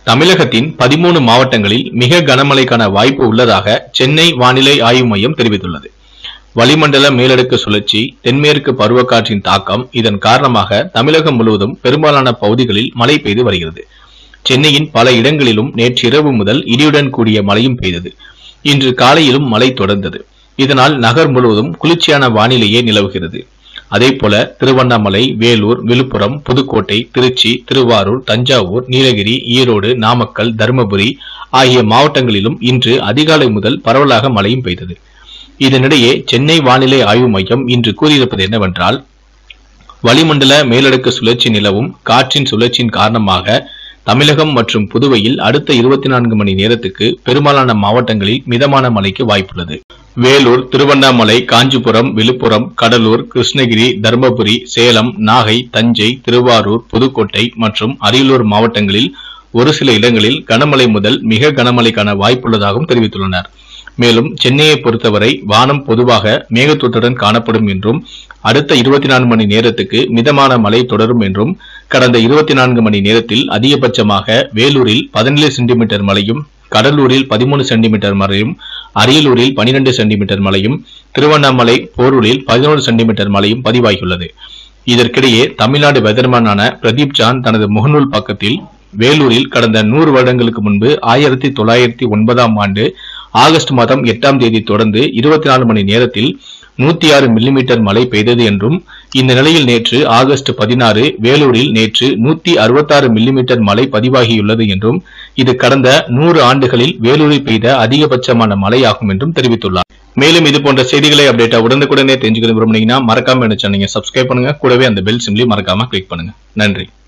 தமிழகத்தின் பதிமூணு மாவட்டங்களில் மிக கனமழைக்கான வாய்ப்பு உள்ளதாக சென்னை வானிலை ஆய்வு மையம் தெரிவித்துள்ளது வளிமண்டல மேலடுக்கு சுழற்சி தென்மேற்கு பருவக்காற்றின் தாக்கம் இதன் காரணமாக தமிழகம் முழுவதும் பெரும்பாலான பகுதிகளில் மழை பெய்து வருகிறது சென்னையின் பல இடங்களிலும் நேற்றிரவு முதல் இடியுடன் கூடிய மழையும் பெய்தது இன்று காலையிலும் மழை தொடர்ந்தது இதனால் நகர் முழுவதும் குளிர்ச்சியான வானிலையே நிலவுகிறது அதேபோல திருவண்ணாமலை வேலூர் விழுப்புரம் புதுக்கோட்டை திருச்சி திருவாரூர் தஞ்சாவூர் நீலகிரி ஈரோடு நாமக்கல் தருமபுரி ஆகிய மாவட்டங்களிலும் இன்று அதிகாலை முதல் பரவலாக மழையும் பெய்தது இதனிடையே சென்னை வானிலை ஆய்வு மையம் இன்று கூறியிருப்பது என்னவென்றால் வளிமண்டல மேலடுக்கு சுழற்சி நிலவும் காற்றின் சுழற்சியின் காரணமாக தமிழகம் மற்றும் புதுவையில் அடுத்த இருபத்தி நான்கு மணி நேரத்துக்கு பெரும்பாலான மாவட்டங்களில் மிதமான மழைக்கு வாய்ப்புள்ளது வேலூர் திருவண்ணாமலை காஞ்சிபுரம் விழுப்புரம் கடலூர் கிருஷ்ணகிரி தருமபுரி சேலம் நாகை தஞ்சை திருவாரூர் புதுக்கோட்டை மற்றும் அரியலூர் மாவட்டங்களில் ஒரு சில இடங்களில் கனமழை முதல் மிக கனமழைக்கான வாய்ப்புள்ளதாகவும் தெரிவித்துள்ளனர் மேலும் சென்னையை பொறுத்தவரை வானம் பொதுவாக மேகத்தூட்டுடன் காணப்படும் என்றும் அடுத்த இருபத்தி நான்கு மணி நேரத்துக்கு மிதமான மழை தொடரும் என்றும் கடந்த இருபத்தி நான்கு மணி நேரத்தில் அதிகபட்சமாக வேலூரில் பதினேழு சென்டிமீட்டர் மழையும் கடலூரில் பதிமூணு சென்டிமீட்டர் மழையும் அரியலூரில் பனிரெண்டு சென்டிமீட்டர் மழையும் திருவண்ணாமலை போரூரில் பதினோரு சென்டிமீட்டர் மழையும் பதிவாகியுள்ளது இதற்கிடையே தமிழ்நாடு வெதர்மேனான பிரதீப் ஜான் தனது முகநூல் பக்கத்தில் வேலூரில் கடந்த நூறு வருடங்களுக்கு முன்பு ஆயிரத்தி தொள்ளாயிரத்தி ஒன்பதாம் ஆண்டு ஆகஸ்ட் மாதம் எட்டாம் தேதி தொடர்ந்து இருபத்தி நாலு மணி நேரத்தில் நூத்தி ஆறு மில்லிமீட்டர் மழை பெய்தது என்றும் இந்த நிலையில் நேற்று ஆகஸ்ட் பதினாறு வேலூரில் நேற்று நூத்தி அறுபத்தாறு மில்லிமீட்டர் மழை பதிவாகியுள்ளது என்றும் இது கடந்த நூறு ஆண்டுகளில் வேலூரில் பெய்த அதிகபட்சமான மழையாகும் என்றும் தெரிவித்துள்ளார் மேலும் இது போன்ற செய்திகளை அப்டேட்டா உடனுக்குடனே தெரிஞ்சுக்க விரும்புனீங்கன்னா மறக்காம என்ன சேனலை சப்ஸ்கிரைப் பண்ணுங்க கூடவே அந்த பெல் சிம்லி மறக்காம கிளிக் பண்ணுங்க நன்றி